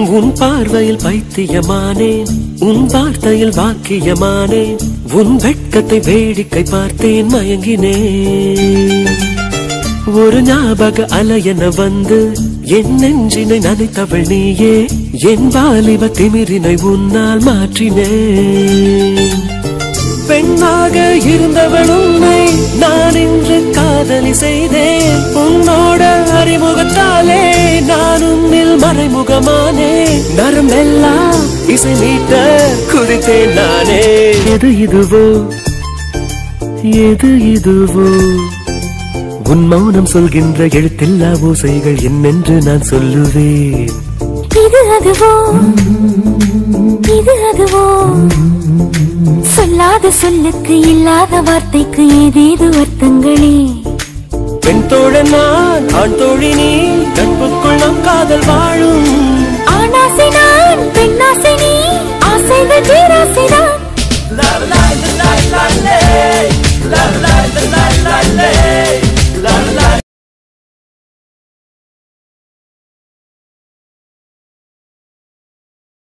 உன் பார்வையில் பைத்தியமானேன் உன் வார்த்தையில் வாக்கியமானேன் உன் வெட்கத்தை வேடிக்கை பார்த்தேன் மயங்கினேன் ஒரு ஞாபக அலையென வந்து என் நெஞ்சினை நனைத்தவள் நீயே என் வாலிப திமிரினை உன்னால் மாற்றினேன் பெண்ணாக இருந்தவள் உன்னை நான் இன்று காதலி செய்தேன் உன்னோட அறிமுகத்தாலே நான் உன்னில் மறைமுகமானே நரம்பெல்லாம் இசை மீட்ட குதித்தேன் நானே எது இதுவோ எது இதுவோ உன் மௌனம் சொல்கின்ற எழுத்தில்லா ஓசைகள் என்னென்று நான் சொல்லுவேன் இது அதுவோ இது அதுவோ சொல்லாத சொல்லுக்கு இல்லாத வார்த்தைக்கு ஏதேது அர்த்தங்களே பெண் தோழன் நான் ஆண் தோழி நீ நட்புக்குள் நம் காதல் வாழும்